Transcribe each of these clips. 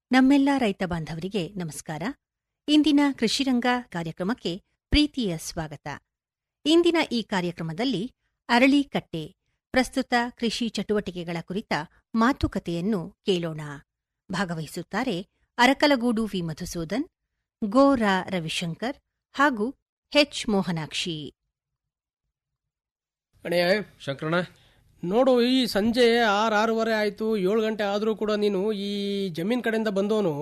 ನಮ್ಮೆಲ್ಲ ರೈತ ಬಾಂಧವರಿಗೆ ನಮಸ್ಕಾರ ಇಂದಿನ ಕೃಷಿರಂಗ ಕಾರ್ಯಕ್ರಮಕ್ಕೆ ಪ್ರೀತಿಯ ಸ್ವಾಗತ ಇಂದಿನ ಈ ಕಾರ್ಯಕ್ರಮದಲ್ಲಿ ಅರಳಿಕಟ್ಟೆ ಪ್ರಸ್ತುತ ಕೃಷಿ ಚಟುವಟಿಕೆಗಳ ಕುರಿತ ಮಾತುಕತೆಯನ್ನು ಕೇಳೋಣ ಭಾಗವಹಿಸುತ್ತಾರೆ ಅರಕಲಗೂಡು ವಿ ಮಧುಸೂದನ್ ಗೋ ರಾ ರವಿಶಂಕರ್ ಹಾಗೂ ಹೆಚ್ ಮೋಹನಾಕ್ಷಿ ಅಣ್ಣಯ್ಯ ಶಂಕರಣ್ಣ ನೋಡು ಈ ಸಂಜೆ ಆರು ಆರೂವರೆ ಆಯ್ತು ಏಳು ಗಂಟೆ ಆದ್ರೂ ಕೂಡ ನೀನು ಈ ಜಮೀನ್ ಕಡೆಯಿಂದ ಬಂದವನು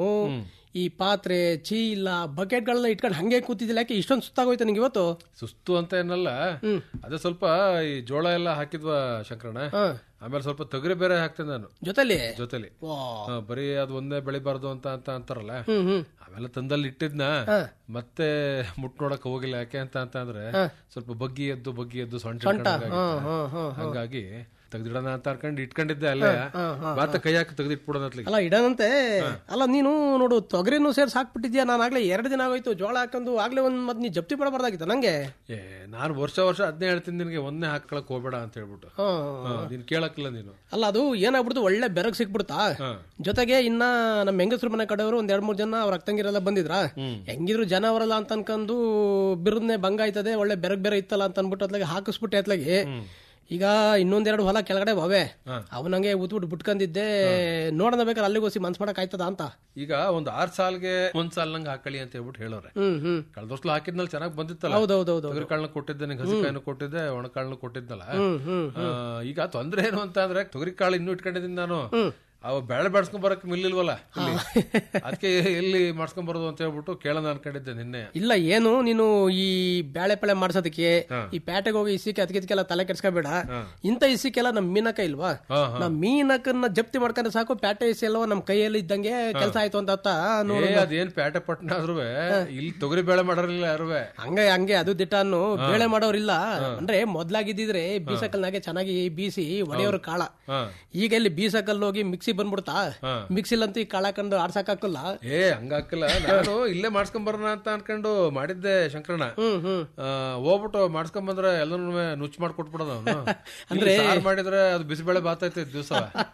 ಈ ಪಾತ್ರೆ ಚೀಲ ಬಕೆಟ್ಗಳನ್ನ ಇಟ್ಕೊಂಡು ಹಂಗೆ ಕೂತಿದ್ದಿಲ್ಲ ಯಾಕೆ ಇಷ್ಟೊಂದು ಸುತ್ತಾಗೋಯ್ತು ನಿಂಗೆ ಇವತ್ತು ಸುಸ್ತು ಅಂತ ಏನಲ್ಲ ಅದೇ ಸ್ವಲ್ಪ ಈ ಜೋಳ ಎಲ್ಲ ಹಾಕಿದ್ವಾ ಶಂಕರಣ್ಣ ಹಾ. ಆಮೇಲೆ ಸ್ವಲ್ಪ ತೊಗರಿ ಬೇರೆ ಹಾಕ್ತೇನೆ ನಾನು ಜೊತೆಲಿ ಜೊತೆಲಿ ವಾ. ಹಾ, ಬರೀ ಅದು ಒಂದೇ ಬೆಳಿಬಾರ್ದು ಅಂತ ಅಂತ ಅಂತಾರಲ್ಲ ಹ್ಮ್ ಹ್ಮ್ ಆಮೇಲೆ ತಂದಲ್ಲಿ ಇಟ್ಟಿದ್ನ ಮತ್ತೆ ಮುಟ್ ನೋಡಕ್ ಹೋಗಿಲ್ಲ ಯಾಕೆ ಅಂತ ಅಂತ ಅಂದ್ರೆ ಸ್ವಲ್ಪ ಬಗ್ಗಿ ಎದ್ದು ಬಗ್ಗಿ ಎದ್ದು ಸೊಂಟ ಹಿಡ್ಕೊಂಡಂಗಾಗಿತ್ತು. ಹಾ, ಹಾ. ಹಂಗಾಗಿ ತೆಗ್ದಿಡೋಣ ಅಂತ ಅನ್ಕೊಂಡು ಇಟ್ಕೊಂಡಿದ್ದೆ ಅಲ್ಲೇ ಮತ್ತೆ ಕೈ ಹಾಕಿ ತೆಗ್ದಿಟ್ಬಿಡೋಣ ಅತ್ಲಿಗೆ ಅಲ್ಲ ಇಡನಂತೆ ಅಲ್ಲ ನೀನು ನೋಡು ತೊಗರಿನೂ ಸೇರ್ಸಿ ಹಾಕ್ಬಿಟ್ಟಿದ್ಯಾ ನಾನು ಆಗ್ಲೇ ಎರಡು ದಿನ ಆಗೋಯ್ತು ಜೋಳ ಹಾಕೊಂಡು ಆಗ್ಲೇ ಒಂದ್ ಮತ್ ನೀ ಜಪ್ತಿ ಪಡಬಾರ್ದಾಗಿತ್ತ ನಂಗೆ ಏ ನಾನು ವರ್ಷ ವರ್ಷ ಅದನ್ನೇ ಹೇಳ್ತೀನಿ ನಿನಗೆ ಒಂದೇ ಹಾಕೊಳಕ್ ಹೋಗ್ಬೇಡ ಅಂತ ಹೇಳ್ಬಿಟ್ಟು ಹಾ. ಹಾ, ನೀನ್ ಕೇಳಕ್ಕಿಲ್ಲ ನೀನು ಅಲ್ಲ ಅದು ಏನಾಗ್ಬಿಡ್ತು ಒಳ್ಳೆ ಬೆರಗ್ ಸಿಕ್ಬಿಡ್ತಾ ಹಾ. ಜೊತೆಗೆ ಇನ್ನ ನಮ್ಮ ಹೆಂಗಸ್ರ ಮನೆ ಕಡೆಯವರು ಒಂದ್ ಎರಡ್ ಮೂರ್ ಜನ ಅವ್ರ ಅಕ್ಕಂಗಿರೆಲ್ಲ ಬಂದಿದ್ರ ಹೆಂಗಿದ್ರು ಜನ ಅವರಲ್ಲ ಅಂತ ಅನ್ಕೊಂಡು ಬಿರುದ್ನೆ ಭಂಗ ಆಯ್ತದೆ ಒಳ್ಳೆ ಬೆರಗ್ ಬೇರೆ ಇತ್ತಲ್ಲ ಅಂತ ಅನ್ಬಿಟ್ಟು ಅತ್ಲಾಗೆ ಹಾಕಿಸ್ಬಿಟ್ಟೆ ಅತ್ಲಾಗೆ ಈಗ ಇನ್ನೊಂದೆರಡು ಹೊಲ ಕೆಳಗಡೆ ಅವೇ ಅವನಂಗೆ ಉತ್ಬಿಟ್ಟು ಬಿಟ್ಕೊಂಡಿದ್ದೆ ನೋಡೋಣ ಬೇಕಾದ್ರೆ ಅಲ್ಲಿಗೆ ಹೋಗಿ ಮನ್ಸ್ ಮಾಡಕ್ ಆಯ್ತದ ಅಂತ ಈಗ ಒಂದ್ ಆರ್ ಸಾಲ್ಗೆ ಒಂದ್ ಸಾಲ್ ನಂಗೆ ಹಾಕಳಿ ಅಂತ ಹೇಳ್ಬಿಟ್ಟು ಹೇಳೋರೆ ಹ್ಮ್ ಹ್ಮ್ ಕಳೆದ ವರ್ಷ ಹಾಕಿದ್ನಲ್ಲಿ ಚೆನ್ನಾಗಿ ಬಂದಿತ್ತಲ್ಲ ಹೌದೌದೌದು ತೊಗರಿ ಕಾಳನ್ನ ಕೊಟ್ಟಿದ್ದೆ ನಿಂಗೆ ಹಸಿಕಾಯನ್ನು ಕೊಟ್ಟಿದ್ದೆ ಒಣಕಾಳನ್ನ ಕೊಟ್ಟಿದ್ನಲ್ಲ ಹ್ಮ್ ಹ್ಮ್ ಆ, ಈಗ ತೊಂದ್ರೆ ಏನು ಅಂತ ಅಂದ್ರೆ ತೊಗರಿ ಕಾಳು ಇನ್ನೂ ಇಟ್ಕೊಂಡಿದ್ದೀನಿ ನಾನು ಅವ ಬೆಳೆ ಬೆಳೆಸ್ಕೊಂಡ್ ಬರಕ್ ಮಿಲ್ಲಿಲ್ವಲ್ಲ ಇಲ್ಲಿ ಅದಕ್ಕೆ ಎಲ್ಲಿ ಮಾಡ್ಸ್ಕೊಂಡ್ ಬರೋದು ಅಂತ ಹೇಳ್ಬಿಟ್ಟು ಕೇಳೋಣ ಅನ್ಕೊಂಡಿದ್ದೆ ನಿನ್ನೆ ಇಲ್ಲ ಏನು ನೀನು ಈ ಬ್ಯಾಳೆ ಪಳೆ ಮಾಡ್ಸೋದಕ್ಕೆ ಈ ಪ್ಯಾಟೆಗೆ ಹೋಗಿ ಇಸಿಕೆ ಅದಕ್ಕೆಲ್ಲ ತಲೆ ಕೆಡ್ಸ್ಕೋಬೇಡ ಇಂಥ ಇಸಿಕೆಲ್ಲ ನಮ್ ಮೀನಕ ಇಲ್ವಾ ಹಾ, ನಮ್ ಮೀನಕನ್ನ ಜಪ್ತಿ ಮಾಡ್ಕೊಂಡ್ರೆ ಸಾಕು ಪ್ಯಾಟೆ ಇಸಿ ಎಲ್ಲವ ನಮ್ ಕೈಯಲ್ಲಿ ಇದ್ದಂಗೆ ಕೆಲಸ ಆಯ್ತು ಅಂತ ಅರ್ಥ ನೋ- ಏ ಅದೇನ್ ಪ್ಯಾಟೆ ಪಟ್ಟಣ ಆದ್ರೂ ಇಲ್ಲಿ ತೊಗರಿ ಬೆಳೆ ಮಾಡಾರಿಲ್ಲ ಯಾರುವೆ ಹಂಗೆ ಹಂಗೆ ಅದು ದಿಟ್ಟಾನು ಬೇಳೆ ಮಾಡೋರಿಲ್ಲ ಅಂದ್ರೆ ಮೊದ್ಲಾಗಿದ್ದಿದ್ರೆ ಬೀಸಕಲ್ನಾಗೆ ಚೆನ್ನಾಗಿ ಬೀಸಿ ಒಡೆಯೋರು ಕಾಳ ಹಾ. ಈಗ ಇಲ್ಲಿ ಬೀಸಕಲ್ ಹೋಗಿ ಮಿಕ್ಸಿ ಬಂದ್ಬಿಡ್ತಾ ಮಿಕ್ಸಿಲಂತೂ ಈ ಕಾಳ ಹಾಕೊಂಡು ಆಡ್ಸಕ್ ಹಾಕಲ್ಲ ಏ ಹಂಗಾಕಿಲ್ಲ ನಾನು ಇಲ್ಲೇ ಮಾಡ್ಸ್ಕೊಂಡ್ ಬರೋಣ ಅಂತ ಅನ್ಕೊಂಡು ಮಾಡಿದ್ದೆ ಶಂಕರಣ್ಣ ಹ್ಮ್ ಹ್ಮ್ ಆ, ಹೋಗ್ಬಿಟ್ಟು ಮಾಡ್ಸ್ಕೊಂಡ್ ಬಂದ್ರೆ ಎಲ್ಲರೂ ನುಚ್ಚು ಮಾಡ್ಕೊಟ್ಬಿಡೋದು ಅವನು ಅಂದ್ರೆ ಮಾಡಿದ್ರೆ ಅದು ಬಿಸಿಬೇಳೆ ಬಾತೈತೆ ದಿವಸ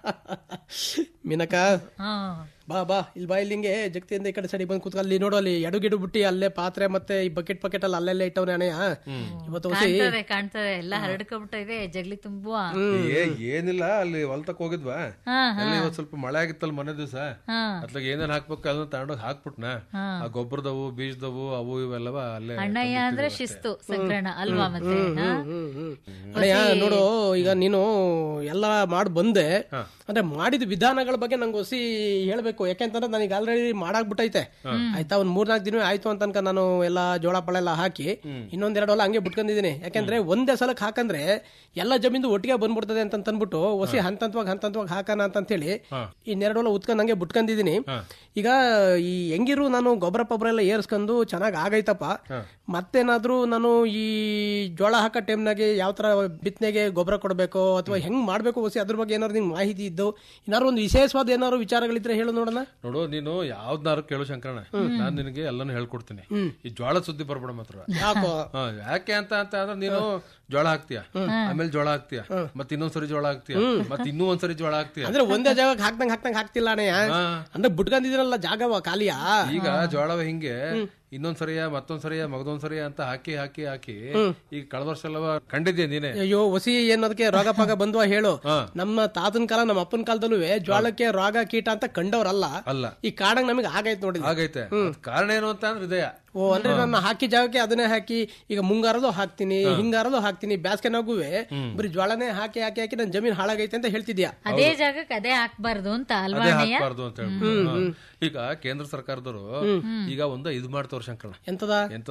ಮೀನಕ ಬಾ ಬಾ ಇಲ್ಲಿ ಬಾ ಇಲ್ಲಿ ಹಿಂಗೆ ಜಗತ್ತಿಯಿಂದ ಈ ಕಡೆ ಸೈಡ್ ಬಂದು ಕೂತ್ಕೊ ಅಲ್ಲಿ ನೋಡು ಅಲ್ಲಿ ಎಡು ಗಿಡು ಬಿಟ್ಟಿ ಅಲ್ಲೇ ಪಾತ್ರೆ ಮತ್ತೆ ಈ ಬಕೆಟ್ ಪಕೆಟ್ ಅಲ್ಲಿ ಅಲ್ಲೆಲ್ಲ ಇಟ್ಟವ್ರೆ ಅಣ್ಣಯ್ಯ ಇವತ್ತು ಹೊಸಿ ಕಾಣ್ತದೆ ಕಾಣ್ತದೆ ಎಲ್ಲ ಹರಡ್ಕೊಂಡ್ಬಿಟ್ಟಿದೆ ಜಗ್ಲಿ ತುಂಬುವ ಏ ಏನಿಲ್ಲ ಅಲ್ಲಿ ಹೊಲ್ತಕ್ ಹೋಗಿದ್ವಾ ಎಲ್ಲ ಇವತ್ ಸ್ವಲ್ಪ ಮಳೆ ಆಗಿತ್ತಲ್ಲ ಮನೆ ದಿವಸ ಅತ್ಲಾಗ ಏನೇನ್ ಹಾಕ್ಬೇಕು ಅದನ್ನ ತಗೊಂಡೋಗಿ ಹಾಕ್ಬಿಟ್ನ ಆ ಗೊಬ್ಬರದವು ಬೀಜದವು ಅವು ಇವೆಲ್ಲವ ಅಲ್ಲೇ ಅಣ್ಣಯ್ಯ ಅಂದ್ರೆ ಶಿಸ್ತು ಸಂಕ್ರಣ ಅಲ್ವಾ ಮತ್ತೆ ಹಾ? ಅಣ್ಣಯ್ಯ ನೋಡು ಈಗ ನೀನು ಎಲ್ಲ ಮಾಡಿ ಬಂದೆ ಅಂದ್ರೆ ಮಾಡಿದ ವಿಧಾನಗಳ ಬಗ್ಗೆ ನಂಗೆ ಹೊಸಿ ಹೇಳ್ಬೇಕು ಯಾಕೆಂತಂದ್ರೆ ನನಗೆ ಆಲ್ರೆಡಿ ಮಾಡಾಕ್ಬಿಟ್ಟೈತೆ ಆಯ್ತಾ ಒಂದ್ ಮೂರ್ನಾಲ್ಕು ದಿನ ಆಯ್ತು ಅಂತ ಅನ್ಕ ನಾನು ಎಲ್ಲ ಜೋಳ ಪಳ ಎಲ್ಲ ಹಾಕಿ ಇನ್ನೊಂದೆರಡು ಹೊಲ ಹಂಗೆ ಬಿಟ್ಕೊಂಡಿದ್ದೀನಿ ಯಾಕೆಂದ್ರೆ ಒಂದೇ ಸಲಕ್ಕೆ ಹಾಕಂದ್ರೆ ಎಲ್ಲ ಜಮೀನು ಒಟ್ಟಿಗೆ ಬಂದ್ಬಿಡ್ತದೆ ಅಂತ ಅಂದ್ಬಿಟ್ಟು ಹೊಸಿ ಹಂತ ಹಂತವಾಗಿ ಹಂತ ಹಂತವಾಗಿ ಹಾಕೋಣ ಅಂತ ಹೇಳಿ ಇನ್ನೆರಡು ಹೊಲ ಉತ್ಕೊಂಡ್ ಹಂಗೆ ಬಿಟ್ಕೊಂಡಿದ್ದೀನಿ ಈಗ ಈ ಹೆಂಗಿರು ನಾನು ಗೊಬ್ಬರ ಪಬ್ಬರ ಎಲ್ಲ ಏರ್ಸ್ಕೊಂಡು ಚೆನ್ನಾಗಿ ಆಗೈತಪ್ಪ ಮತ್ತೇನಾದ್ರೂ ನಾನು ಈ ಜೋಳ ಹಾಕೋ ಟೈಮ್ನಾಗೆ ಯಾವ ತರ ಬಿತ್ತನೆಗೆ ಗೊಬ್ಬರ ಕೊಡಬೇಕು ಅಥವಾ ಹೆಂಗ್ ಮಾಡ್ಬೇಕು ಹೊಸಿ ಅದ್ರ ಬಗ್ಗೆ ಏನಾದ್ರು ನಿಂಗೆ ಮಾಹಿತಿ ಇದ್ದು ಏನಾದ್ರು ಒಂದು ವಿಶೇಷವಾದ ಏನಾದ್ರು ವಿಚಾರಗಳಿದ್ರೆ ಹೇಳು ನೋಡೋಣ ನೋಡು ನೀನು ಯಾವ್ದಾರು ಕೇಳು ಶಂಕರಣ್ಣ ನಾನ್ ನಿನಗೆ ಎಲ್ಲಾನು ಹೇಳ್ಕೊಡ್ತೀನಿ ಈ ಜೋಳ ಸುದ್ದಿ ಬರ್ಬೇಡ ಮಾತ್ರ ಯಾಕೋ ಹಾ, ಯಾಕೆ ಅಂತ ಅಂತ ಅಂದ್ರೆ ನೀನು ಜೋಳ ಹಾಕ್ತೀಯ ಆಮೇಲೆ ಜೋಳ ಹಾಕ್ತೀಯ ಮತ್ ಇನ್ನೊಂದ್ಸರಿ ಜೋಳ ಹಾಕ್ತೀಯ ಮತ್ ಇನ್ನೂ ಒಂದ್ಸರಿ ಜೋಳ ಹಾಕ್ತೀಯ ಅಂದ್ರೆ ಒಂದೇ ಜಾಗಕ್ಕೆ ಹಾಕ್ದಂಗ್ ಹಾಕ್ದಂಗ್ ಹಾಕ್ತಿಲ್ಲ ಅಣ್ಣಯ್ಯ ಅಂದ್ರೆ ಬಿಟ್ಕೊಂಡಿದ್ದೀರಲ್ಲ ಜಾಗವ ಖಾಲಿಯಾ ಈಗ ಜೋಳವ ಹಿಂಗೆ ಇನ್ನೊಂದ್ಸರಿಯ ಮತ್ತೊಂದ್ಸರಿಯ ಮಗದೊಂದ್ಸರಿಯ ಅಂತ ಹಾಕಿ ಹಾಕಿ ಹಾಕಿ ಈಗ ಕಳೆದ ವರ್ಷ ಎಲ್ಲವ ಕಂಡಿದ್ಯಾ ನೀನೆ ಅಯ್ಯೋ ಹೊಸಿ ಏನದಕ್ಕೆ ರೋಗ ಪಾಗ ಬಂದ್ವ ಹೇಳು ನಮ್ಮ ತಾತನ ಕಾಲ ನಮ್ಮ ಅಪ್ಪನ ಕಾಲದಲ್ಲೂ ಜೋಳಕ್ಕೆ ರೋಗ ಕೀಟ ಅಂತ ಕಂಡವ್ರಲ್ಲ ಅಲ್ಲ ಈ ಕಾಡಂಗ್ ನಮಗೆ ಆಗೈತ್ ನೋಡಿ ಆಗೈತೆ ಅದ್ ಕಾರಣ ಏನು ಅಂತ ಅಂದ್ರೆ ಇದೆಯಾ ಓ ಅಂದ್ರೆ ನಾನು ಹಾಕಿ ಜಾಗಕ್ಕೆ ಅದನ್ನೇ ಹಾಕಿ ಈಗ ಮುಂಗಾರಲ್ಲೂ ಹಾಕ್ತೀನಿ ಹಿಂಗಾರಲ್ಲೂ ಹಾಕ್ತೀನಿ ಬ್ಯಾಸ್ಗೆನಾಗುವೆ ಬರೀ ಜ್ವಾಳನೇ ಹಾಕಿ ಹಾಕಿ ಹಾಕಿ ನನ್ ಜಮೀನ್ ಹಾಳಾಗೈತೆ ಅಂತ ಹೇಳ್ತಿದ್ಯಾ ಅದೇ ಜಾಗಕ್ಕೆ ಅದೇ ಹಾಕ್ಬಾರ್ದು ಅಂತ ಅಲ್ವಾ ಅದೇ ಅಣ್ಣಯ್ಯ ಹಾಕ್ಬಾರ್ದು ಅಂತ ಹೇಳ್ಬಿಟ್ಟು ಹಾ. ಈಗ ಕೇಂದ್ರ ಸರ್ಕಾರದವರು ಈಗ ಒಂದು ಇದು ಮಾಡ್ತವ್ರ ಶಂಕರಣ್ಣ ಎಂತದ ಎಂತ